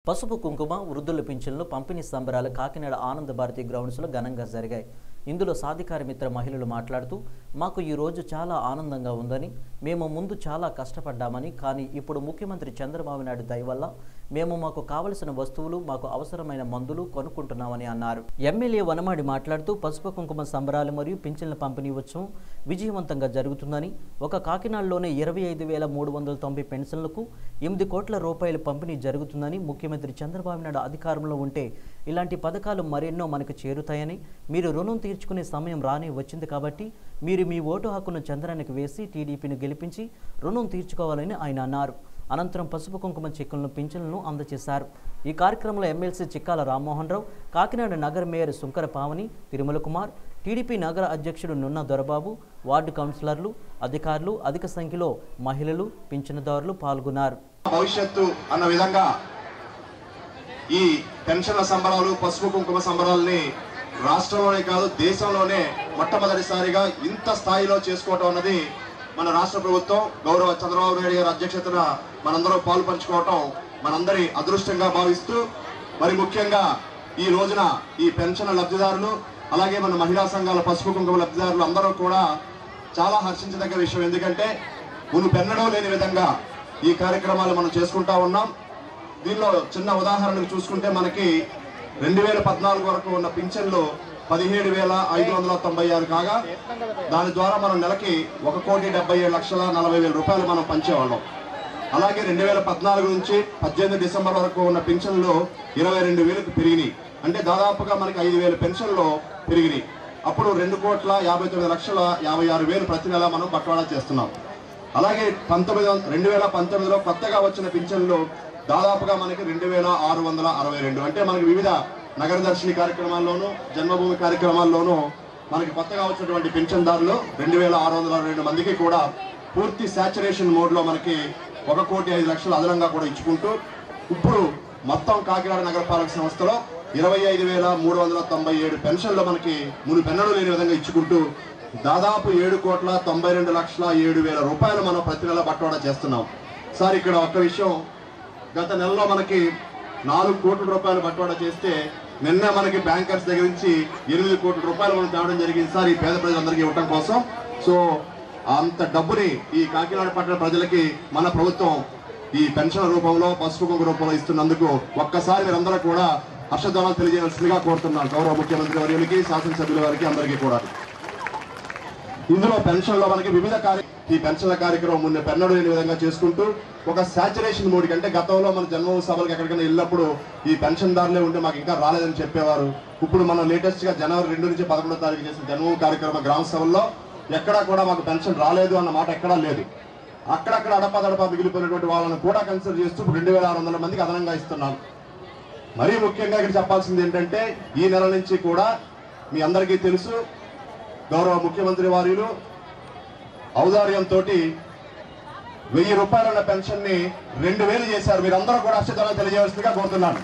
పసుపు కుంకుమ వృద్ధుల పింఛన్లు పంపిణీ సంబరాలు కాకినాడ ఆనంద భారతి గ్రౌండ్స్లో ఘనంగా జరిగాయి ఇందులో సాధికార మిత్ర మహిళలు మాట్లాడుతూ మాకు ఈ రోజు చాలా ఆనందంగా ఉందని మేము ముందు చాలా కష్టపడ్డామని కానీ ఇప్పుడు ముఖ్యమంత్రి చంద్రబాబు నాయుడు దయ వల్ల మేము మాకు కావలసిన వస్తువులు మాకు అవసరమైన మందులు కొనుక్కుంటున్నామని అన్నారు ఎమ్మెల్యే వనమాడి మాట్లాడుతూ పసుపు కుంకుమ సంబరాలు మరియు పింఛన్ల పంపిణీ ఉత్సవం విజయవంతంగా జరుగుతుందని ఒక కాకినాడలోనే ఇరవై ఐదు వేల మూడు వందల తొంభై పెన్షన్లకు ఎనిమిది కోట్ల రూపాయలు పంపిణీ జరుగుతుందని ముఖ్యమంత్రి చంద్రబాబు నాయుడు అధికారంలో ఉంటే ఇలాంటి పథకాలు మరెన్నో మనకు చేరుతాయని మీరు రుణం తీర్చుకునే సమయం రానే వచ్చింది కాబట్టి మీరు మీ ఓటు హక్కును చంద్రానికి వేసి టీడీపీని గెలిపించి రుణం తీర్చుకోవాలని ఆయన అన్నారు అనంతరం పసుపు కుంకుమ చెక్కులను పింఛన్లను అందజేశారు ఈ కార్యక్రమంలో ఎమ్మెల్సీ చిక్కాల రామ్మోహన్ రావు కాకినాడ నగర మేయర్ శుంకర పావని తిరుమల కుమార్ టీడీపీ నగర అధ్యక్షుడు నున్న దొరబాబు వార్డు కౌన్సిలర్లు అధికారులు అధిక సంఖ్యలో మహిళలు పింఛనుదారులు పాల్గొన్నారు భవిష్యత్తు అన్న విధంగా ఈ పెన్షన్ల సంబరాలు పసుపు కుంకుమ సంబరాలని రాష్ట్రంలోనే కాదు దేశంలోనే మొట్టమొదటిసారిగా ఇంత స్థాయిలో చేసుకోవటం అన్నది మన రాష్ట్ర ప్రభుత్వం గౌరవ చంద్రబాబు నాయుడు గారి అధ్యక్షతన మనందరం పాలు పంచుకోవటం మనందరి అదృష్టంగా భావిస్తూ మరి ముఖ్యంగా ఈ రోజున ఈ పెన్షన్ లబ్ధిదారులు అలాగే మన మహిళా సంఘాల పసుపు కుంకుమ లబ్ధిదారులు అందరూ కూడా చాలా హర్షించదగ్గ విషయం ఎందుకంటే మునుపెన్నడూ లేని విధంగా ఈ కార్యక్రమాలు మనం చేసుకుంటా ఉన్నాం దీనిలో చిన్న ఉదాహరణకు చూసుకుంటే మనకి రెండు వేల పద్నాలుగు వరకు ఉన్న పింఛన్లు పదిహేడు వేల ఐదు వందల తొంభై ఆరు కాగా దాని ద్వారా మనం నెలకి ఒక కోటి డెబ్బై ఏడు లక్షల నలభై వేల రూపాయలు మనం పంచేవాళ్ళం అలాగే రెండు వేల పద్నాలుగు నుంచి పద్దెనిమిది డిసెంబర్ వరకు ఉన్న పెన్షన్లు ఇరవై రెండు వేలకు పెరిగినాయి అంటే దాదాపుగా మనకి ఐదు వేల పెన్షన్లు పెరిగినాయి అప్పుడు రెండు కోట్ల యాభై తొమ్మిది లక్షల యాభై ఆరు వేలు ప్రతి నెల మనం బట్వాడా చేస్తున్నాం అలాగే పంతొమ్మిది వం- రెండు వేల పంతొమ్మిదిలో కొత్తగా వచ్చిన పింఛన్లు దాదాపుగా మనకి రెండు వేల ఆరు వందల అరవై రెండు అంటే మనకి వివిధ నగర దర్శిని కార్యక్రమాల్లోనూ జన్మభూమి కార్యక్రమాల్లోనూ మనకి కొత్తగా వచ్చినటువంటి పింఛన్దారులు రెండు వేల ఆరు వందల అరవై రెండు మందికి కూడా పూర్తి సాచురేషన్ మోడ్లో మనకి ఒక కోటి ఐదు లక్షలు అదనంగా కూడా ఇచ్చుకుంటూ ఇప్పుడు మొత్తం కాకినాడ నగరపాలక సంస్థలో ఇరవై ఐదు వేల మూడు వందల తొంభై ఏడు పెన్షన్లు మనకి మును పెన్నడు లేని విధంగా ఇచ్చుకుంటూ దాదాపు ఏడు కోట్ల తొంభై రెండు లక్షల ఏడు వేల రూపాయలు మనం ప్రతి నెల బట్వాడా చేస్తున్నాం సార్ ఇక్కడ ఒక్క విషయం గత నెలలో మనకి నాలుగు కోట్ల రూపాయలు బట్వాడా చేస్తే నిన్న మనకి బ్యాంకర్స్ దగ్గర నుంచి ఎనిమిది కోట్ల రూపాయలు మనం తేవడం జరిగింది సార్ ఈ పేద ప్రజలందరికీ ఇవ్వటం కోసం సో అంత డబ్బుని ఈ కాకినాడ పట్టణ ప్రజలకి మన ప్రభుత్వం ఈ పెన్షన్ రూపంలో పసుపు కుంకుమ రూపంలో ఇస్తున్నందుకు ఒక్కసారి మీరందరూ కూడా హర్షధ్వానాలు తెలియజేయాల్సిందిగా కోరుతున్నాను గౌరవ ముఖ్యమంత్రి వర్యులకి శాసనసభ్యుల వారికి అందరికీ కూడా ఇందులో పెన్షన్లో మనకి వివిధ కార్య ఈ పెన్షన్ల కార్యక్రమం ముందు పెన్నడు లేని విధంగా చేసుకుంటూ ఒక సాచురేషన్ మూడికి అంటే గతంలో మన జన్మభూమి సభలకు ఎక్కడికైనా వెళ్ళినప్పుడు ఈ పెన్షన్దారులే ఉంటే మాకు ఇంకా రాలేదని చెప్పేవారు ఇప్పుడు మనం లేటెస్ట్ గా జనవరి రెండు నుంచి పదకొండో తారీఖు చేసిన జన్మభూమి కార్యక్రమ గ్రామ సభల్లో ఎక్కడా కూడా మాకు పెన్షన్ రాలేదు అన్న మాట ఎక్కడా లేదు అక్కడక్కడ అడపదడప మిగిలిపోయినటువంటి వాళ్ళని కూడా కన్సిడర్ చేస్తూ రెండు వేల ఆరు వందల మందికి అదనంగా ఇస్తున్నాం మరీ ముఖ్యంగా ఇక్కడ చెప్పాల్సింది ఏంటంటే ఈ నెల నుంచి కూడా మీ అందరికీ తెలుసు గౌరవ ముఖ్యమంత్రి వారిలు ఔదార్యంతో వెయ్యి రూపాయలున్న పెన్షన్ ని రెండు వేలు చేశారు మీరందరూ కూడా అశ్చర్యంగా తెలియజేయాల్సిందిగా కోరుతున్నాను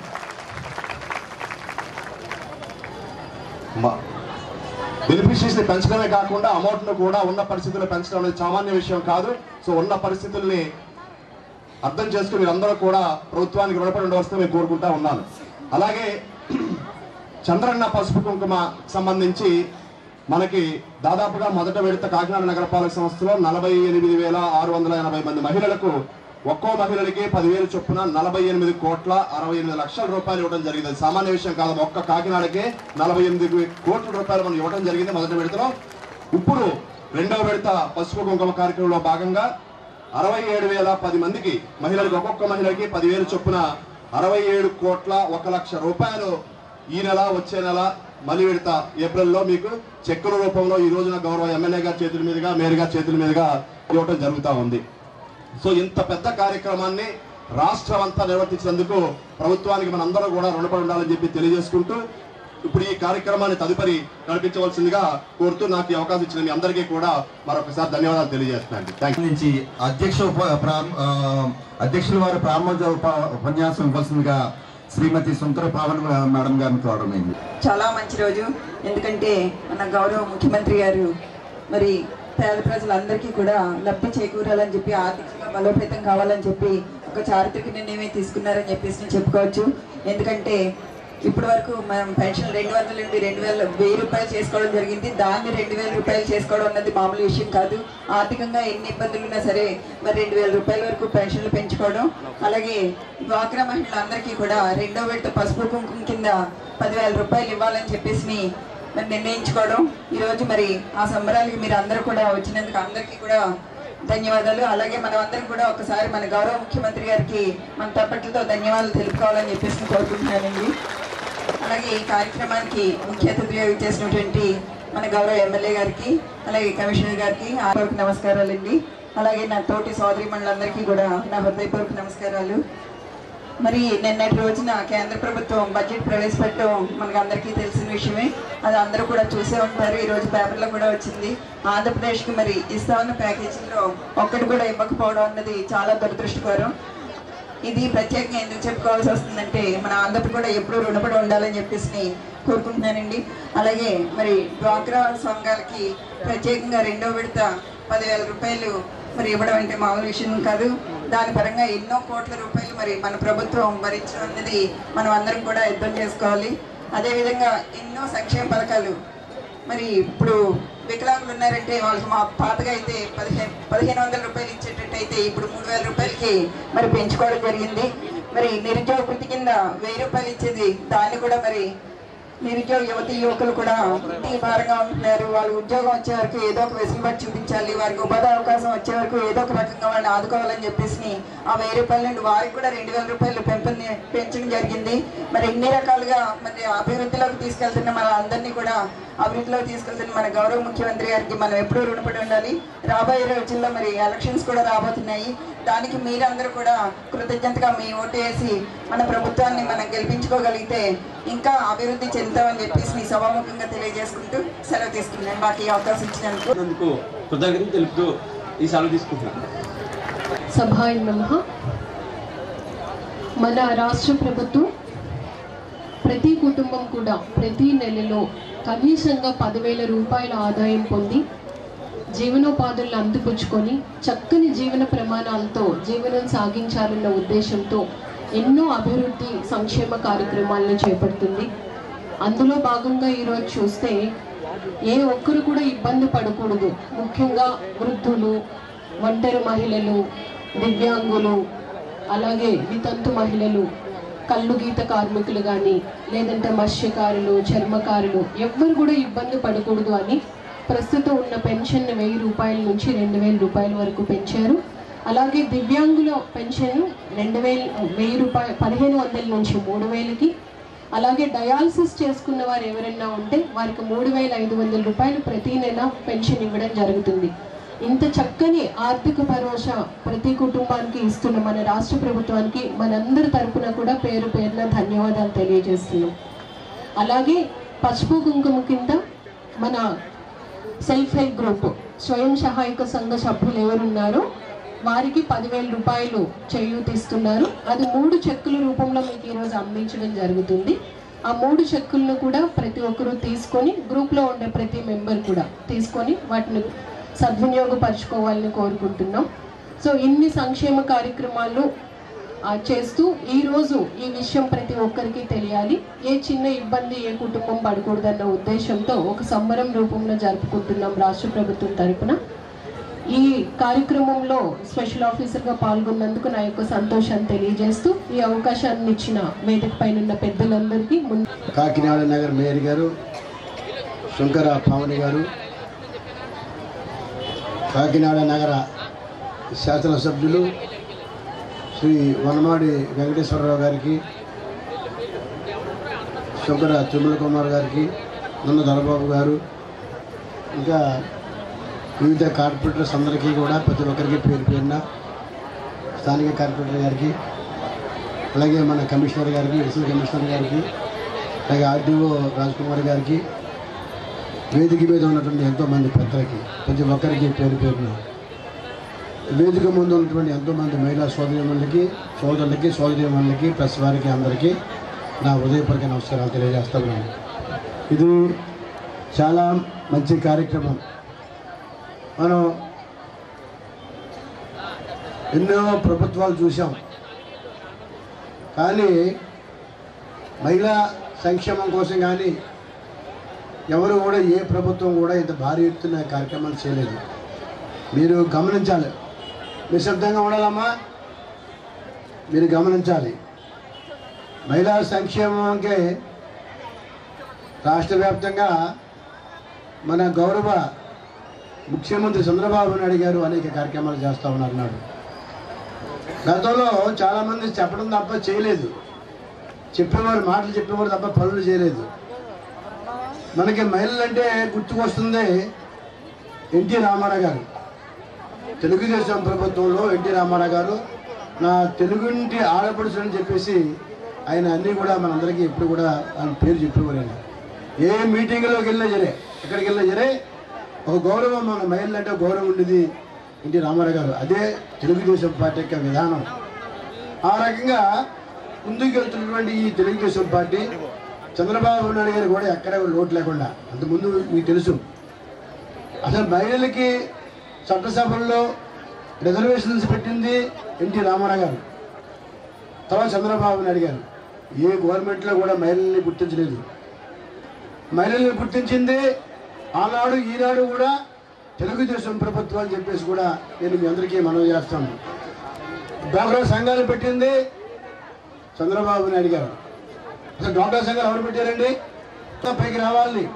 బెనిఫిషరీస్ ని పెంచడమే కాకుండా అమౌంట్ ను కూడా ఉన్న పరిస్థితుల్లో పెంచడం అనేది సామాన్య విషయం కాదు సో ఉన్న పరిస్థితుల్ని అర్థం చేసుకుని మీరందరూ కూడా ప్రభుత్వానికి రుణపడి ఉండవలసింది నేను కోరుకుంటా ఉన్నాను అలాగే చంద్రన్న పసుపు కుంకుమ సంబంధించి మనకి దాదాపుగా మొదట విడత కాకినాడ నగరపాలక సంస్థలో నలభై ఎనిమిది వేల ఆరు వందల ఎనభై మంది మహిళలకు ఒక్కో మహిళలకి పదివేలు చొప్పున నలభై ఎనిమిది కోట్ల అరవై ఎనిమిది లక్షల రూపాయలు ఇవ్వడం జరిగింది అది సామాన్య విషయం కాదు ఒక్క కాకినాడకే నలభై ఎనిమిది కోట్ల రూపాయలు మనం ఇవ్వడం జరిగింది మొదటి విడతలో ఇప్పుడు రెండవ విడత పసుపు కుంకుమ కార్యక్రమంలో భాగంగా అరవై ఏడు వేల పది మందికి మహిళలకు ఒక్కొక్క మహిళకి పదివేలు చొప్పున అరవై ఏడు కోట్ల ఒక లక్ష రూపాయలు ఈ నెల వచ్చే నెల మళ్ళీ విడత ఏప్రిల్లో మీకు చెక్కుల రూపంలో ఈ రోజున గౌరవ ఎమ్మెల్యే గారి చేతుల మీదుగా మేయర్ గారి చేతుల మీదుగా ఇవ్వటం జరుగుతూ ఉంది సో ఇంత పెద్ద కార్యక్రమాన్ని రాష్ట్రం అంతా నిర్వర్తించినందుకు ప్రభుత్వానికి మనందరూ కూడా రుణపడి ఉండాలని చెప్పి తెలియజేసుకుంటూ ఇప్పుడు ఈ కార్యక్రమాన్ని తదుపరి నడిపించవలసిందిగా కోరుతూ నాకు ఈ అవకాశం ఇచ్చిన మీ అందరికీ కూడా మరొకసారి ధన్యవాదాలు తెలియజేస్తున్నాను థ్యాంక్ నుంచి అధ్యక్ష ఉప- ప్రా- ఆ, అధ్యక్షుల వారి ప్రారంభ ఉప- ఉపన్యాసం ఇవ్వాల్సిందిగా శ్రీమతి సుందర పావన్ మేడం గారిని కోరడమైంది చాలా మంచి రోజు ఎందుకంటే మన గౌరవ ముఖ్యమంత్రి గారు మరి పేద ప్రజలందరికీ కూడా లబ్ధి చేకూరాలని చెప్పి ఆర్థికంగా బలోపేతం కావాలని చెప్పి ఒక చారిత్రక నిర్ణయమే తీసుకున్నారని చెప్పేసి నేను చెప్పుకోవచ్చు ఎందుకంటే ఇప్పటి వరకు మనం పెన్షన్ రెండు వందల నుండి రెండు వేల వెయ్యి రూపాయలు చేసుకోవడం జరిగింది దాన్ని రెండు వేల రూపాయలు చేసుకోవడం అన్నది మామూలు విషయం కాదు ఆర్థికంగా ఎన్ని ఇబ్బందులు ఉన్నా సరే మరి రెండు వేల రూపాయల వరకు పెన్షన్లు పెంచుకోవడం అలాగే డ్వాక్రా మహిళలందరికీ కూడా రెండో విడత పసుపు కుంకుమ కింద పదివేల రూపాయలు ఇవ్వాలని చెప్పేసి మరి నిర్ణయించుకోవడం ఈరోజు మరి ఆ సంబరాలకి మీరు అందరూ కూడా వచ్చినందుకు అందరికీ కూడా ధన్యవాదాలు అలాగే మనం అందరం కూడా ఒకసారి మన గౌరవ ముఖ్యమంత్రి గారికి మన తప్పట్లతో ధన్యవాదాలు తెలుపుకోవాలని చెప్పేసి కోరుకుంటున్నానండి అలాగే ఈ కార్యక్రమానికి ముఖ్య అతిథిగా చేసినటువంటి మన గౌరవ ఎమ్మెల్యే గారికి అలాగే కమిషనర్ గారికి ఆపూర్వక నమస్కారాలండి అలాగే నా తోటి సోదరి మండలందరికీ కూడా నా హృదయపూర్వక నమస్కారాలు మరి నిన్నటి రోజున కేంద్ర ప్రభుత్వం బడ్జెట్ ప్రవేశపెట్టడం మనకు అందరికీ తెలిసిన విషయమే అది అందరూ కూడా చూసే ఉంటారు ఈ రోజు పేపర్లో కూడా వచ్చింది ఆంధ్రప్రదేశ్కి మరి ఇస్తా ఉన్న ప్యాకేజీలో ఒక్కటి కూడా ఇవ్వకపోవడం అన్నది చాలా దురదృష్టకరం ఇది ప్రత్యేకంగా ఎందుకు చెప్పుకోవాల్సి వస్తుందంటే మన ఆంధ్రప్రదేశ్ కూడా ఎప్పుడూ రుణపడి ఉండాలని చెప్పేసి కోరుకుంటున్నానండి అలాగే మరి డ్వాక్రా సంఘాలకి ప్రత్యేకంగా రెండో విడత పదివేల రూపాయలు మరి ఇవ్వడం అంటే మామూలు విషయం కాదు దాని పరంగా ఎన్నో కోట్ల రూపాయలు మరి మన ప్రభుత్వం భరించడం అనేది మనం అందరం కూడా యుద్ధం చేసుకోవాలి అదేవిధంగా ఎన్నో సంక్షేమ పథకాలు మరి ఇప్పుడు వికలాంగులు ఉన్నారంటే వాళ్ళకి మా పాతగా అయితే పదిహేను పదిహేను వందల రూపాయలు ఇచ్చేటట్టు అయితే ఇప్పుడు మూడు వేల రూపాయలకి మరి పెంచుకోవడం జరిగింది మరి నిరుద్యోగ వృత్తి కింద వెయ్యి రూపాయలు ఇచ్చేది దాన్ని కూడా మరి నిరుద్యోగ యువతి యువకులు కూడా ఇంటికి భారంగా ఉంటున్నారు వాళ్ళు ఉద్యోగం వచ్చే వరకు ఏదో ఒక వెసులుబాటు చూపించాలి వారికి ఉపాధి అవకాశం వచ్చే వరకు ఏదో ఒక రకంగా వాళ్ళని ఆదుకోవాలని చెప్పేసి ఆ వెయ్యి రూపాయల నుండి వారికి కూడా రెండు వేల రూపాయలు పెంపొంది పెంచడం జరిగింది మరి ఇన్ని రకాలుగా మరి అభివృద్ధిలోకి తీసుకెళ్తున్న మన అందరినీ కూడా అభివృద్ధిలోకి తీసుకెళ్తున్న మన గౌరవ ముఖ్యమంత్రి గారికి మనం ఎప్పుడూ రుణపడి ఉండాలి రాబోయే రోజుల్లో మరి ఎలక్షన్స్ కూడా రాబోతున్నాయి దానికి మీరందరూ కూడా కృతజ్ఞతగా మీ ఓటు వేసి మన ప్రభుత్వాన్ని మనం గెలిపించుకోగలిగితే ఇంకా అభివృద్ధి చెందుతామని చెప్పేసి మీ సభాముఖంగా తెలియజేసుకుంటూ సెలవు తీసుకున్నాను మాకు ఈ అవకాశం ఇచ్చినందుకు అందుకు కృతజ్ఞతలు తెలుపుతూ ఈ సెలవు తీసుకుంటున్నాను సభాయ నమః మన రాష్ట్ర ప్రభుత్వం ప్రతి కుటుంబం కూడా ప్రతి నెలలో కనీసంగా పదివేల రూపాయల ఆదాయం పొంది జీవనోపాధులను అందిపుచ్చుకొని చక్కని జీవన ప్రమాణాలతో జీవనం సాగించాలన్న ఉద్దేశంతో ఎన్నో అభివృద్ధి సంక్షేమ కార్యక్రమాలను చేపడుతుంది అందులో భాగంగా ఈరోజు చూస్తే ఏ ఒక్కరు కూడా ఇబ్బంది పడకూడదు ముఖ్యంగా వృద్ధులు ఒంటరి మహిళలు దివ్యాంగులు అలాగే వితంతు మహిళలు కళ్ళు గీత కార్మికులు కానీ లేదంటే మత్స్యకారులు చర్మకారులు ఎవ్వరు కూడా ఇబ్బంది పడకూడదు అని ప్రస్తుతం ఉన్న పెన్షన్ వెయ్యి రూపాయల నుంచి రెండు వేల రూపాయల వరకు పెంచారు అలాగే దివ్యాంగుల పెన్షన్ రెండు వేల వెయ్యి రూపాయలు పదిహేను వందల నుంచి మూడు వేలకి అలాగే డయాలసిస్ చేసుకున్న వారు ఎవరైనా ఉంటే వారికి మూడు వేల ఐదు వందల రూపాయలు ప్రతి నెల పెన్షన్ ఇవ్వడం జరుగుతుంది ఇంత చక్కని ఆర్థిక భరోసా ప్రతి కుటుంబానికి ఇస్తున్న మన రాష్ట్ర ప్రభుత్వానికి మనందరి తరపున కూడా పేరు పేరున ధన్యవాదాలు తెలియజేస్తున్నాం అలాగే పసుపు కుంకుమ కింద మన సెల్ఫ్ హెల్ప్ గ్రూప్ స్వయం సహాయక సంఘ సభ్యులు ఎవరున్నారో వారికి పదివేల రూపాయలు చేయూతిస్తున్నారు అది మూడు చెక్కుల రూపంలో మీకు ఈరోజు అందించడం జరుగుతుంది ఆ మూడు చెక్కులను కూడా ప్రతి ఒక్కరూ తీసుకొని గ్రూప్లో ఉండే ప్రతి మెంబర్ కూడా తీసుకొని వాటిని సద్వినియోగపరచుకోవాలని కోరుకుంటున్నాం సో ఇన్ని సంక్షేమ కార్యక్రమాలు ఆ, చేస్తూ ఈరోజు ఈ విషయం ప్రతి ఒక్కరికి తెలియాలి ఏ చిన్న ఇబ్బంది ఏ కుటుంబం పడకూడదన్న ఉద్దేశంతో ఒక సంబరం రూపంలో జరుపుకుంటున్నాం రాష్ట్ర ప్రభుత్వం తరపున ఈ కార్యక్రమంలో స్పెషల్ ఆఫీసర్గా పాల్గొన్నందుకు నా యొక్క సంతోషాన్ని తెలియజేస్తూ ఈ అవకాశాన్ని ఇచ్చిన వేదిక పైన ఉన్న పెద్దలందరికీ ముందు కాకినాడ నగర్ మేయర్ గారు శంకర పావని గారు కాకినాడ నగర శాసనసభ్యులు శ్రీ వనమాడి వెంకటేశ్వరరావు గారికి శంకర తిరుమల కుమార్ గారికి నన్న దొరబాబు గారు ఇంకా వివిధ కార్పొరేటర్స్ అందరికీ కూడా ప్రతి ఒక్కరికి పేరు పేరున స్థానిక కార్పొరేటర్ గారికి అలాగే మన కమిషనర్ గారికి అడిషనల్ కమిషనర్ గారికి అలాగే ఆర్డీఓ కుమార్ గారికి వేదిక మీద ఉన్నటువంటి ఎంతోమంది పెద్దలకి ప్రతి ఒక్కరికి పేరు పేరున వేదిక ముందు ఉన్నటువంటి ఎంతోమంది మహిళా సోదరిమణులకి సోదరులకి సోదరిమణులకి ప్రెస్ వారికి అందరికీ నా హృదయపూర్వక నమస్కారాలు తెలియజేస్తా ఉన్నాను ఇది చాలా మంచి కార్యక్రమం మనం ఎన్నో ప్రభుత్వాలు చూసాం కానీ మహిళా సంక్షేమం కోసం కానీ ఎవరు కూడా ఏ ప్రభుత్వం కూడా ఇంత భారీ ఎత్తున కార్యక్రమాలు చేయలేదు మీరు గమనించాలి నిశ్శబ్దంగా ఉండాలమ్మా మీరు గమనించాలి మహిళా సంక్షేమంకే రాష్ట్ర వ్యాప్తంగా మన గౌరవ ముఖ్యమంత్రి చంద్రబాబు నాయుడు గారు అనేక కార్యక్రమాలు చేస్తూ ఉన్నారన్నాడు గతంలో చాలామంది చెప్పడం తప్ప చేయలేదు చెప్పేవారు మాటలు చెప్పేవారు తప్ప పనులు చేయలేదు మనకి మహిళలు అంటే గుర్తుకొస్తుంది ఎన్టీ రామారావు గారు తెలుగుదేశం ప్రభుత్వంలో ఎన్టీ రామారావు గారు నా తెలుగుంటి ఆడపడుచు అని చెప్పేసి ఆయన అన్నీ కూడా మనందరికీ ఎప్పుడు కూడా ఆయన పేరు చెప్పేవారు ఆయన ఏ మీటింగ్లోకి వెళ్ళినా సరే ఎక్కడికి వెళ్ళినా సరే ఒక గౌరవం మన మహిళలు అంటే గౌరవం ఉండేది ఎన్టీ రామారావు గారు అదే తెలుగుదేశం పార్టీ యొక్క విధానం ఆ రకంగా ముందుకు వెళ్తున్నటువంటి ఈ తెలుగుదేశం పార్టీ చంద్రబాబు నాయుడు గారు కూడా ఎక్కడ లోటు లేకుండా అంతకుముందు మీకు తెలుసు అసలు మహిళలకి చట్టసభల్లో రిజర్వేషన్స్ పెట్టింది ఎన్టీ రామారావు గారు తర్వాత చంద్రబాబు నాయుడు గారు ఏ గవర్నమెంట్లో కూడా మహిళల్ని గుర్తించలేదు మహిళల్ని గుర్తించింది ఆనాడు ఈనాడు కూడా తెలుగుదేశం ప్రభుత్వం అని చెప్పేసి కూడా నేను మీ అందరికీ మనవి చేస్తాను డాక్రా సంఘాలు పెట్టింది చంద్రబాబు నాయుడు గారు అసలు డాక్టర్ సంఘాలు ఎవరు పెట్టారండి పైకి రావాలని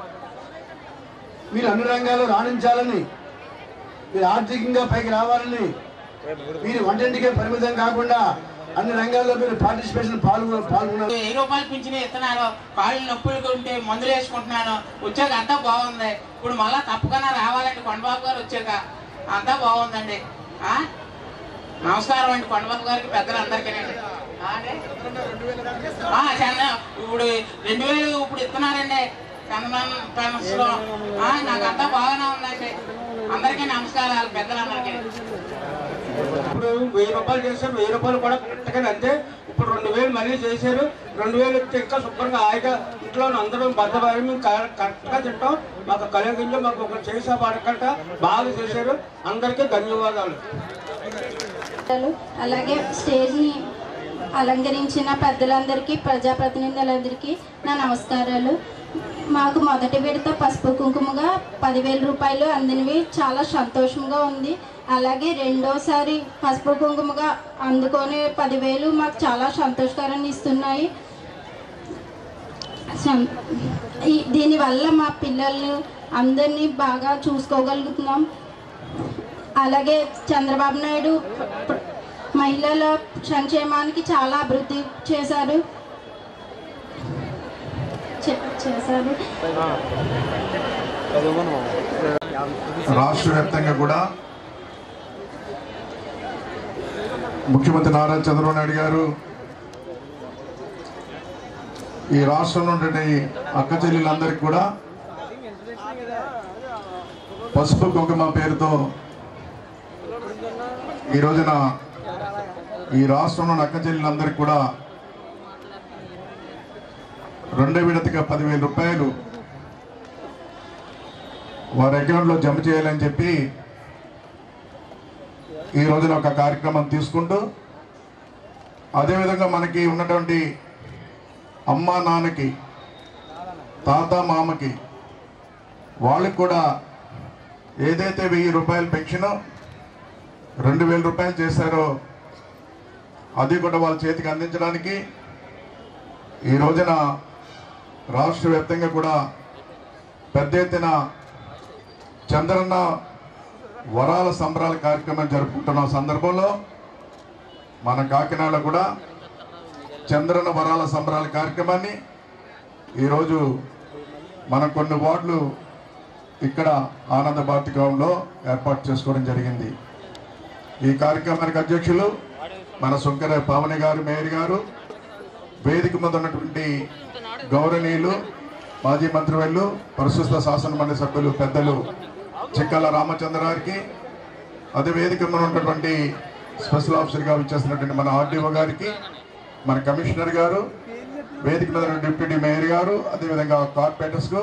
మీరు అన్ని రంగాల్లో రాణించాలని మీరు ఆర్థికంగా పైకి రావాలని మీరు వంటింటికే పరిమితం కాకుండా అన్ని రంగాల్లో మీరు పార్టిసిపేషన్ పాల్గొ పాల్గొన్నారు వెయ్యి రూపాయలు పింఛన్ ఇస్తున్నాను కాళ్ళు నొప్పులు ఉంటే మందులు వేసుకుంటున్నాను వచ్చాక అంతా బాగుంది ఇప్పుడు మళ్ళా తప్పకుండా రావాలండి కొండబాబు గారు వచ్చాక అంతా బాగుందండి ఆ? నమస్కారం అండి కొండబాబు గారికి పెద్దలందరికీనండి ఆ అండి? ఆ, చంద్ర ఇప్పుడు రెండు వేలు ఇప్పుడు ఇస్తున్నారండి చంద్రబాబు పెన్స్ లో ఆ, నాకు అంతా బాగానే ఉందండి అందరికీ నమస్కారాలు పెద్దలందరికీ ఇప్పుడు వెయ్యి రూపాయలు చేశారు వెయ్యి రూపాయలు కూడా కరెక్ట్గానే అంతే ఇప్పుడు రెండు వేలు మళ్ళీ చేశారు రెండు వేలు ఇస్తే ఇంకా శుభ్రంగా హాయిగా ఇంట్లో అందరం బద్దబారి మేము క- కరెక్ట్గా తింటాం మాకు కలిగించో మాకు ఒక చేసే పడకంట బాగా చేశారు అందరికీ ధన్యవాదాలు అలాగే స్టేజ్ని అలంకరించిన పెద్దలందరికీ ప్రజాప్రతినిధులందరికీ నా నమస్కారాలు మాకు మొదటి విడత పసుపు కుంకుమగా పదివేల రూపాయలు అందినవి చాలా సంతోషంగా ఉంది అలాగే రెండోసారి పసుపు కుంకుమగా అందుకొని పదివేలు మాకు చాలా సంతోషకరాన్ని ఇస్తున్నాయి సం- ఈ- దీనివల్ల మా పిల్లల్ని అందరినీ బాగా చూసుకోగలుగుతున్నాం అలాగే చంద్రబాబు నాయుడు ప్ర- మహిళల సంక్షేమానికి చాలా అభివృద్ధి చేశారు చే- చేశారు రాష్ట్ర వ్యాప్తంగా కూడా ముఖ్యమంత్రి నారా చంద్రబాబు నాయుడు గారు ఈ రాష్ట్రంలో ఉండే అక్క చెల్లెలందరికీ కూడా పసుపు కుంకుమ పేరుతో ఈ రోజున ఈ రాష్ట్రంలోని అక్క చెల్లెలందరికీ కూడా రెండో విడతగా పదివేల రూపాయలు వారి అకౌంట్లో జమ చేయాలని చెప్పి ఈ రోజున ఒక కార్యక్రమం తీసుకుంటూ అదేవిధంగా మనకి ఉన్నటువంటి అమ్మ నాన్నకి తాత మామకి వాళ్ళకి కూడా ఏదైతే వెయ్యి రూపాయల పెన్షన్ రెండు వేల రూపాయలు చేశారో అది కూడా వాళ్ళ చేతికి అందించడానికి ఈ రోజున రాష్ట్ర వ్యాప్తంగా కూడా పెద్ద ఎత్తున చంద్రన్న వరాల సంబరాల కార్యక్రమం జరుపుకుంటున్న సందర్భంలో మన కాకినాడలో కూడా చంద్రన్న వరాల సంబరాల కార్యక్రమాన్ని ఈరోజు మనం కొన్ని వార్డులు ఇక్కడ ఆనంద భారతి గ్రౌండ్లో ఏర్పాటు చేసుకోవడం జరిగింది ఈ కార్యక్రమానికి అధ్యక్షులు మన సుంకర పావని గారు మేయర్ గారు వేదిక మీద ఉన్నటువంటి గౌరవనీయులు మాజీ మంత్రివర్యులు ప్రస్తుత శాసన మండలి సభ్యులు పెద్దలు చిక్కల రామచంద్ర గారికి అదే వేదిక మీద ఉన్నటువంటి స్పెషల్ ఆఫీసర్గా విచ్చేస్తున్నటువంటి మన ఆర్డీఓ గారికి మన కమిషనర్ గారు వేదిక మీద ఉన్న డిప్యూటీ మేయర్ గారు అదేవిధంగా కార్పొరేటర్స్కు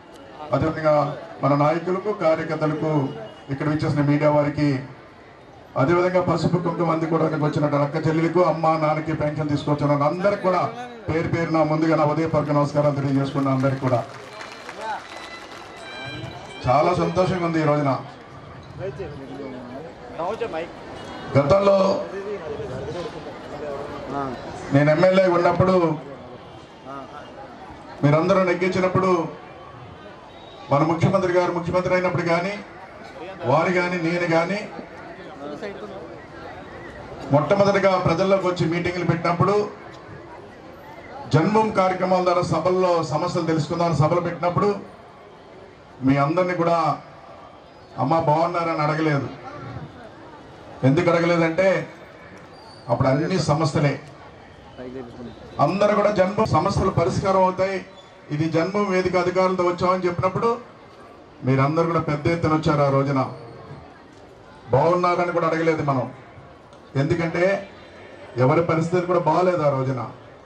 అదేవిధంగా మన నాయకులకు కార్యకర్తలకు ఇక్కడ విచ్చేసిన మీడియా వారికి అదేవిధంగా పసుపు కుంకుమ అందుకోవడానికి వచ్చినట్టు అక్క చెల్లెలకు అమ్మ నాన్నకి పెన్షన్ తీసుకొచ్చిన అందరికి కూడా పేరు పేరు నా ముందుగా నా ఉదయపూర్వక నమస్కారాలు తెలియజేసుకున్నాను అందరికి కూడా చాలా సంతోషంగా ఉంది ఈ రోజున గతంలో నేను ఎమ్మెల్యే ఉన్నప్పుడు మీరందరూ నెగ్గించినప్పుడు మన ముఖ్యమంత్రి గారు ముఖ్యమంత్రి అయినప్పుడు కానీ వారు కానీ నేను కానీ మొట్టమొదటిగా ప్రజల్లోకి వచ్చి మీటింగ్లు పెట్టినప్పుడు జన్మం కార్యక్రమాల ద్వారా సభల్లో సమస్యలు తెలుసుకుందామని సభలు పెట్టినప్పుడు మీ అందరినీ కూడా అమ్మ బాగున్నారని అడగలేదు ఎందుకు అడగలేదంటే అప్పుడు అన్ని సమస్యలే అందరూ కూడా జన్మ సమస్యలు పరిష్కారం అవుతాయి ఇది జన్మం వేదిక అధికారులతో వచ్చామని చెప్పినప్పుడు మీరందరూ కూడా పెద్ద ఎత్తున వచ్చారు ఆ రోజున బాగున్నారని కూడా అడగలేదు మనం ఎందుకంటే ఎవరి పరిస్థితి కూడా బాగాలేదు ఆ రోజున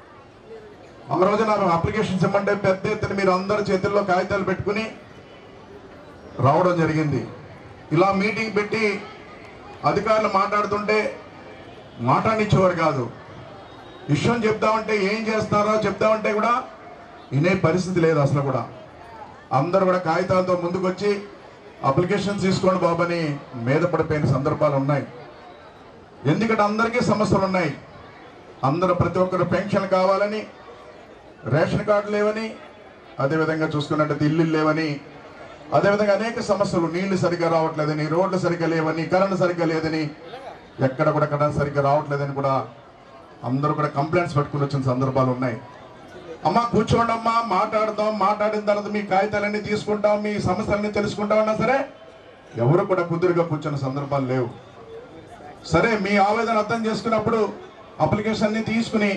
ఆ రోజున అప్లికేషన్స్ ఇవ్వమంటే పెద్ద ఎత్తున మీరు అందరు చేతుల్లో కాగితాలు పెట్టుకుని రావడం జరిగింది ఇలా మీటింగ్ పెట్టి అధికారులు మాట్లాడుతుంటే మాట్లాడిచ్చేవారు కాదు విషయం చెప్దామంటే ఏం చేస్తారో చెప్దామంటే కూడా వినే పరిస్థితి లేదు అసలు కూడా అందరూ కూడా కాగితాలతో ముందుకొచ్చి అప్లికేషన్ తీసుకోండి బాబని మీద పడిపోయిన సందర్భాలు ఉన్నాయి ఎందుకంటే అందరికీ సమస్యలు ఉన్నాయి అందరూ ప్రతి ఒక్కరు పెన్షన్ కావాలని రేషన్ కార్డు లేవని అదేవిధంగా చూసుకున్నట్టు ఇల్లు లేవని అదేవిధంగా అనేక సమస్యలు నీళ్లు సరిగ్గా రావట్లేదని రోడ్లు సరిగ్గా లేవని కరెంట్ సరిగ్గా లేదని ఎక్కడ కూడా కరెంట్ సరిగ్గా రావట్లేదని కూడా అందరూ కూడా కంప్లైంట్స్ పెట్టుకుని వచ్చిన సందర్భాలు ఉన్నాయి అమ్మ కూర్చోండి అమ్మా మాట్లాడదాం మాట్లాడిన తర్వాత మీ కాగితాలన్నీ తీసుకుంటాం మీ సమస్యలన్నీ తెలుసుకుంటామన్నా సరే ఎవరు కూడా కుదురుగా కూర్చున్న సందర్భాలు లేవు సరే మీ ఆవేదన అర్థం చేసుకున్నప్పుడు అప్లికేషన్ అన్ని తీసుకుని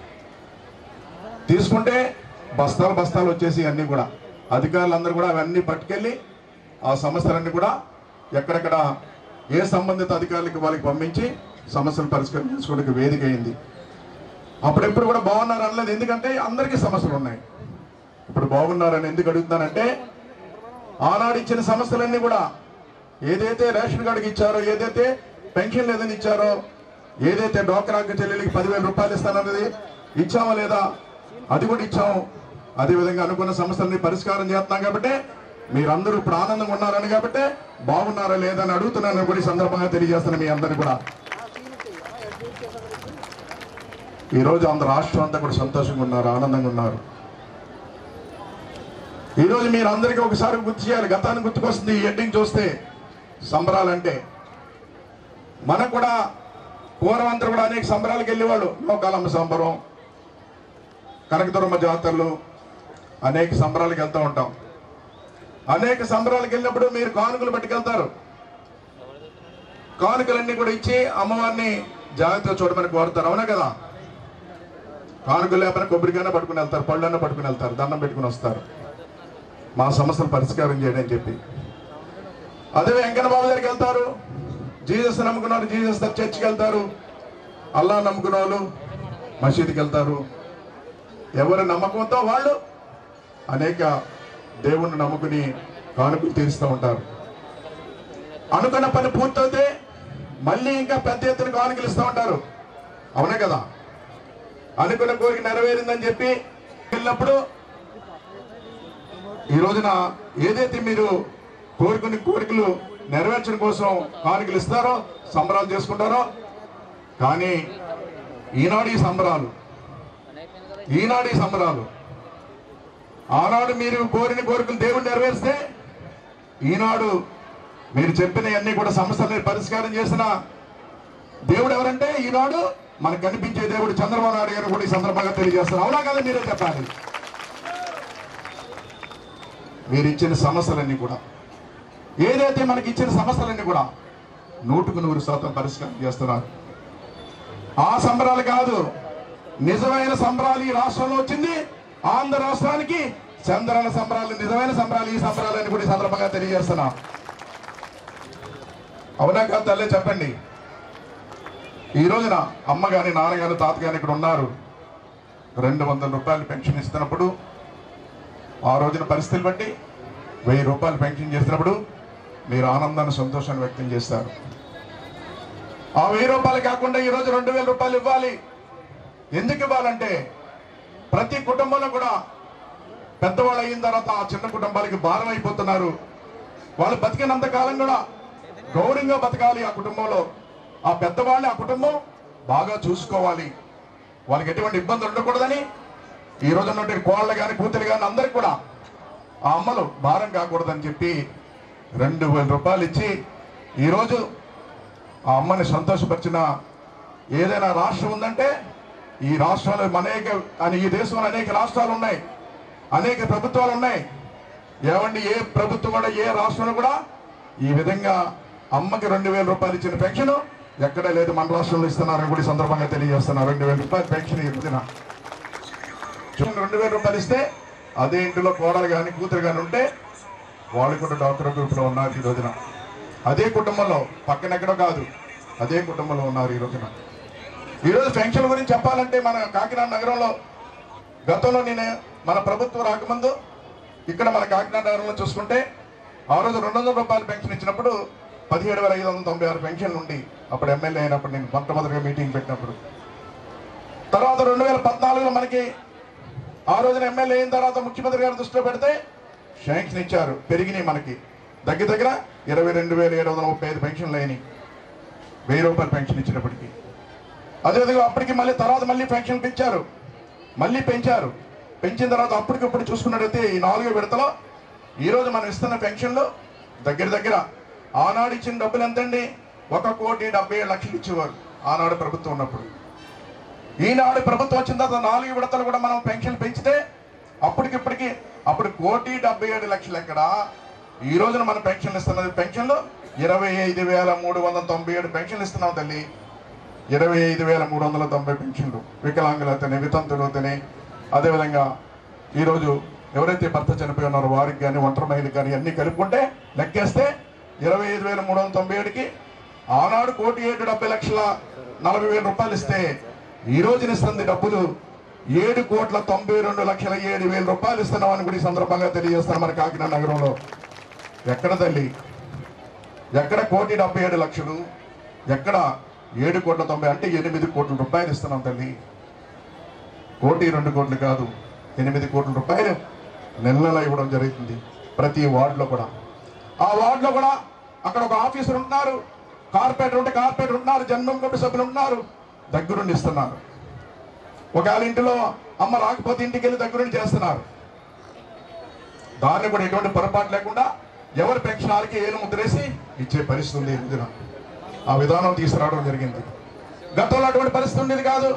తీసుకుంటే బస్తాలు బస్తాలు వచ్చేసి అన్నీ కూడా అధికారులందరూ కూడా అవన్నీ పట్టుకెళ్ళి ఆ సమస్యలన్నీ కూడా ఎక్కడెక్కడ ఏ సంబంధిత అధికారులకి వాళ్ళకి పంపించి సమస్యలు పరిష్కారం చేసుకోవడానికి వేదిక అయింది అప్పుడెప్పుడు కూడా బాగున్నారు అనలేదు ఎందుకంటే అందరికీ సమస్యలు ఉన్నాయి ఇప్పుడు బాగున్నారని ఎందుకు అడుగుతున్నానంటే ఆనాడు ఇచ్చిన సమస్యలన్నీ కూడా ఏదైతే రేషన్ కార్డుకి ఇచ్చారో ఏదైతే పెన్షన్ లేదని ఇచ్చారో ఏదైతే డోక్రాకి చెల్లెలకి పదివేల రూపాయలు ఇస్తానన్నది ఇచ్చామా లేదా అది కూడా ఇచ్చాము అదేవిధంగా అనుకున్న సమస్యల్ని పరిష్కారం చేస్తున్నాం కాబట్టి మీరందరూ ఇప్పుడు ఆనందంగా ఉన్నారని కాబట్టి బాగున్నారా లేదని అడుగుతున్నాను కూడా ఈ సందర్భంగా తెలియజేస్తున్నాను మీ అందరిని కూడా ఈ రోజు అందరు రాష్ట్రం అంతా కూడా సంతోషంగా ఉన్నారు ఆనందంగా ఉన్నారు ఈ రోజు మీరు అందరికీ ఒకసారి గుర్తు చేయాలి గతాన్ని గుర్తుకొస్తుంది ఈ ఎడ్డింగ్ చూస్తే సంబరాలంటే మనకు కూడా పూర్వం అందరూ కూడా అనేక సంబరాలకు వెళ్ళేవాళ్ళు లోకాలమ్మ సంబరం కనకదుర్మ జాతరలు అనేక సంబరాలకు వెళ్తూ ఉంటాం అనేక సంబరాలకు వెళ్ళినప్పుడు మీరు కానుకలు పట్టుకెళ్తారు కానుకలన్నీ కూడా ఇచ్చి అమ్మవారిని జాగ్రత్తగా చూడమని కోరుతారు అవునా కదా కానుకలు లేకపోయినా కొబ్బరికైనా పట్టుకుని వెళ్తారు పళ్ళైనా పట్టుకుని వెళ్తారు దండం పెట్టుకుని వస్తారు మా సమస్యలు పరిష్కారం చేయడం అని చెప్పి అదే వెంకన్న బాబు దగ్గరికి వెళ్తారు జీసస్ నమ్ముకున్న వాళ్ళు జీసస్ దగ్గర చర్చికి వెళ్తారు అల్లా నమ్ముకున్న వాళ్ళు మసీదుకి వెళ్తారు ఎవరి నమ్మకంతో వాళ్ళు అనేక దేవుణ్ణి నమ్ముకుని కానుకలు తీరుస్తూ ఉంటారు అనుకున్న పని పూర్తయితే మళ్ళీ ఇంకా పెద్ద ఎత్తున కానుకలు ఇస్తూ ఉంటారు అవునే కదా అనుకున్న కోరిక నెరవేరిందని చెప్పి వెళ్ళినప్పుడు ఈ రోజున ఏదైతే మీరు కోరుకునే కోరికలు నెరవేర్చడం కోసం కానుకలు ఇస్తారో సంబరాలు చేసుకుంటారో కానీ ఈనాడు ఈ సంబరాలు ఈనాడు ఈ సంబరాలు ఆనాడు మీరు కోరిన కోరికలు దేవుడు నెరవేరిస్తే ఈనాడు మీరు చెప్పిన అన్ని కూడా సమస్యలని పరిష్కారం చేసిన దేవుడు ఎవరంటే ఈనాడు మనకు కనిపించే దేవుడు చంద్రబాబు నాయుడు గారు కూడా ఈ సందర్భంగా తెలియజేస్తారు అవునా కదా మీరే చెప్పాలి మీరు ఇచ్చిన సమస్యలన్నీ కూడా ఏదైతే మనకి ఇచ్చిన సమస్యలన్నీ కూడా నూటుకు నూరు శాతం పరిష్కారం చేస్తున్నారు ఆ సంబరాలు కాదు నిజమైన సంబరాలు ఈ రాష్ట్రంలో వచ్చింది ఆంధ్ర రాష్ట్రానికి చంద్రన సంబరాలు నిజమైన సంబరాలు ఈ సంబరాలని కూడా ఈ సందర్భంగా తెలియజేస్తున్నా అవునా కాదు తల్లే చెప్పండి ఈ రోజున అమ్మ గాని నాన్న గాని తాత గాని ఇక్కడ ఉన్నారు రెండు వందల రూపాయలు పెన్షన్ ఇస్తున్నప్పుడు ఆ రోజున పరిస్థితులు బట్టి వెయ్యి రూపాయలు పెన్షన్ చేసినప్పుడు మీరు ఆనందాన్ని సంతోషాన్ని వ్యక్తం చేస్తారు ఆ వెయ్యి రూపాయలు కాకుండా ఈరోజు రెండు వేల రూపాయలు ఇవ్వాలి ఎందుకు ఇవ్వాలంటే ప్రతి కుటుంబంలో కూడా పెద్దవాళ్ళు అయిన తర్వాత ఆ చిన్న కుటుంబాలకి భారం అయిపోతున్నారు వాళ్ళు బతికినంత కాలం కూడా గౌరవంగా బతకాలి ఆ కుటుంబంలో ఆ పెద్దవాళ్ళు ఆ కుటుంబం బాగా చూసుకోవాలి వాళ్ళకి ఎటువంటి ఇబ్బందులు ఉండకూడదని ఈ రోజు ఉన్నటువంటి కోళ్ళ కానీ కూతురు కానీ అందరికి కూడా ఆ అమ్మలు భారం కాకూడదని చెప్పి రెండు వేల రూపాయలు ఇచ్చి ఈరోజు ఆ అమ్మని సంతోషపరిచిన ఏదైనా రాష్ట్రం ఉందంటే ఈ రాష్ట్రంలో అనేక అని ఈ దేశంలో అనేక రాష్ట్రాలు ఉన్నాయి అనేక ప్రభుత్వాలు ఉన్నాయి ఏమండి ఏ ప్రభుత్వం కూడా ఏ రాష్ట్రంలో కూడా ఈ విధంగా అమ్మకి రెండు వేల రూపాయలు ఇచ్చిన పెన్షన్ ఎక్కడ లేదు మన రాష్ట్రంలో ఇస్తున్నారని కూడా ఈ సందర్భంగా తెలియజేస్తున్నారు రెండు వేల రూపాయలు పెన్షన్ ఇస్తున్నా రెండు వేల రూపాయలు ఇస్తే అదే ఇంటిలో కోడలు కానీ కూతురు కానీ ఉంటే వాళ్ళు కూడా డాక్టర్ గ్రూప్లో ఉన్నారు ఈ రోజున అదే కుటుంబంలో పక్కన ఎక్కడో కాదు అదే కుటుంబంలో ఉన్నారు ఈ రోజున ఈరోజు పెన్షన్ గురించి చెప్పాలంటే మన కాకినాడ నగరంలో గతంలో నేను మన ప్రభుత్వం రాకముందు ఇక్కడ మన కాకినాడ నగరంలో చూసుకుంటే ఆ రోజు రెండు వందల రూపాయల పెన్షన్ ఇచ్చినప్పుడు పదిహేడు వేల ఐదు వందల తొంభై ఆరు పెన్షన్ ఉండి అప్పుడు ఎమ్మెల్యే అయినప్పుడు నేను మొట్టమొదటిగా మీటింగ్ పెట్టినప్పుడు తర్వాత రెండు వేల పద్నాలుగులో మనకి ఆ రోజున ఎమ్మెల్యే అయిన తర్వాత ముఖ్యమంత్రి గారు దృష్టిలో పెడితే శాంక్షన్ ఇచ్చారు పెరిగినాయి మనకి దగ్గర దగ్గర ఇరవై రెండు వేల ఏడు వందల ముప్పై ఐదు పెన్షన్లు అయినాయి వెయ్యి రూపాయలు పెన్షన్ ఇచ్చినప్పటికీ అదేవిధంగా అప్పటికి మళ్ళీ తర్వాత మళ్ళీ పెన్షన్ పెంచారు మళ్ళీ పెంచారు పెంచిన తర్వాత అప్పటికప్పుడు చూసుకున్నట్టయితే ఈ నాలుగో విడతలో ఈ రోజు మనం ఇస్తున్న పెన్షన్లు దగ్గర దగ్గర ఆనాడు ఇచ్చిన డబ్బులు ఎంతండి ఒక కోటి డెబ్బై ఏడు లక్షలు ఇచ్చేవారు ఆనాడు ప్రభుత్వం ఉన్నప్పుడు ఈనాడు ప్రభుత్వం వచ్చిన తర్వాత నాలుగు విడతలు కూడా మనం పెన్షన్ పెంచితే అప్పటికిప్పటికి అప్పుడు కోటి డెబ్బై ఏడు లక్షలు ఎక్కడ ఈ రోజున మనం పెన్షన్లు ఇస్తున్నది పెన్షన్లు ఇరవై ఐదు వేల మూడు వందల తొంభై ఏడు పెన్షన్లు ఇస్తున్నాం తల్లి ఇరవై ఐదు వేల మూడు వందల తొంభై పెన్షన్లు వికలాంగులతోనే వితంతులతోనే అదేవిధంగా ఈరోజు ఎవరైతే భర్త చనిపోయి ఉన్నారో వారికి కానీ ఒంటరి మహిళకి కానీ అన్ని కలుపుకుంటే లెక్కేస్తే ఇరవై ఐదు వేల మూడు వందల తొంభై ఏడుకి ఆనాడు కోటి ఏడు డెబ్బై లక్షల నలభై వేల రూపాయలు ఇస్తే ఈ రోజున ఇస్తుంది డబ్బులు ఏడు కోట్ల తొంభై రెండు లక్షల ఏడు వేల రూపాయలు ఇస్తున్నామని కూడా ఈ సందర్భంగా తెలియజేస్తాను మన కాకినాడ నగరంలో ఎక్కడ తల్లి ఎక్కడ కోటి డెబ్బై ఏడు లక్షలు ఎక్కడ ఏడు కోట్ల తొంభై అంటే ఎనిమిది కోట్ల రూపాయలు ఇస్తున్నాం తల్లి కోటి రెండు కోట్లు కాదు ఎనిమిది కోట్ల రూపాయలు నెల నెల ఇవ్వడం జరుగుతుంది ప్రతి వార్డులో కూడా ఆ వార్డులో కూడా అక్కడ ఒక ఆఫీసర్ ఉంటున్నారు కార్పొరేటర్ ఉంటే కార్పొరేటర్ ఉంటున్నారు జన్మం కమిటీ సభ్యులు ఉంటున్నారు దగ్గరుండి ఇస్తున్నారు ఒకవేళ ఇంటిలో అమ్మ రాకపోతే ఇంటికి వెళ్ళి దగ్గరుండి చేస్తున్నారు దాన్ని కూడా ఎటువంటి పొరపాటు లేకుండా ఎవరి పెన్షనాలకి ఏలు ముద్రేసి ఇచ్చే పరిస్థితి ఉంది ఈ రోజున. ఆ విధానం తీసుకురావడం జరిగింది గతంలో అటువంటి పరిస్థితి ఉండేది కాదు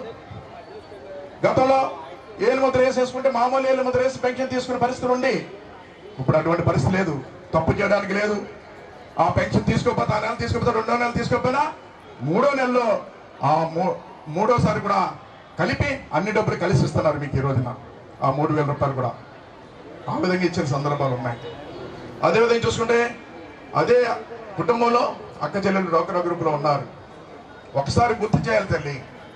గతంలో ఏలు ముద్ర వేసేసుకుంటే మామూలు ఏలు ముద్ర వేసి పెన్షన్ తీసుకునే పరిస్థితి ఉండి ఇప్పుడు అటువంటి పరిస్థితి లేదు తప్పు చేయడానికి లేదు ఆ పెన్షన్ తీసుకోకపోతే ఆ నెల తీసుకోకపోతే రెండో నెల తీసుకోకపోయినా మూడో నెలలో ఆ మూ- మూడోసారి కూడా కలిపి అన్ని డబ్బులు కలిసి ఇస్తున్నారు మీకు ఈ రోజున ఆ మూడు వేల రూపాయలు కూడా ఆ విధంగా ఇచ్చిన సందర్భాలు ఉన్నాయి అదేవిధంగా చూసుకుంటే అదే కుటుంబంలో అక్క చెల్లెలు డోక్రా గ్రూపులో ఉన్నారు ఒకసారి గుర్తు చేయాలి తల్లి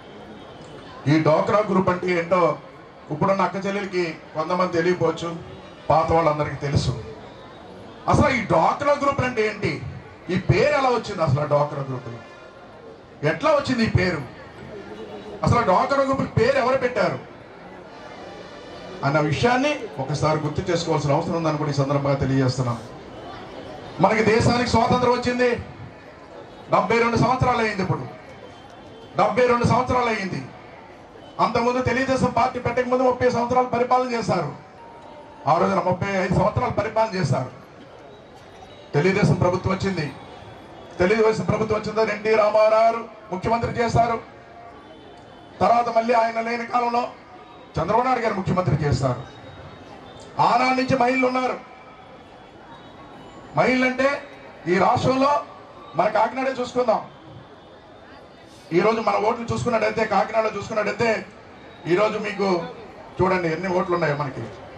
ఈ డోక్రా గ్రూప్ అంటే ఏంటో ఇప్పుడున్న అక్క చెల్లెలకి కొంతమంది తెలియపోవచ్చు పాత వాళ్ళందరికీ తెలుసు అసలు ఈ డోక్రా గ్రూప్ అంటే ఏంటి ఈ పేరు ఎలా వచ్చింది అసలు ఆ డోక్రా గ్రూప్ ఎట్లా వచ్చింది ఈ పేరు అసలు ఆ డోక్రా గ్రూప్ పేరు ఎవరు పెట్టారు అన్న విషయాన్ని ఒకసారి గుర్తు చేసుకోవాల్సిన అవసరం ఉందని కూడా ఈ సందర్భంగా తెలియజేస్తున్నాం మనకి దేశానికి స్వాతంత్రం వచ్చింది డెబ్బై రెండు సంవత్సరాలు అయింది ఇప్పుడు డెబ్బై రెండు సంవత్సరాలు అయింది అంతకుముందు తెలుగుదేశం పార్టీ పెట్టక ముందు ముప్పై సంవత్సరాలు పరిపాలన చేశారు ఆ రోజున ముప్పై ఐదు సంవత్సరాలు పరిపాలన చేశారు తెలుగుదేశం ప్రభుత్వం వచ్చింది తెలుగుదేశం ప్రభుత్వం వచ్చిందో ఎన్టీ రామారావు గారు ముఖ్యమంత్రి చేశారు తర్వాత మళ్ళీ ఆయన లేని కాలంలో చంద్రబాబు నాయుడు గారు ముఖ్యమంత్రి చేస్తారు ఆనాడు నుంచి మహిళలు ఉన్నారు మహిళలు అంటే ఈ రాష్ట్రంలో మన కాకినాడే చూసుకుందాం ఈరోజు మన ఓట్లు చూసుకున్నట్టయితే కాకినాడలో చూసుకున్నట్టయితే ఈరోజు మీకు చూడండి ఎన్ని ఓట్లు ఉన్నాయో మనకి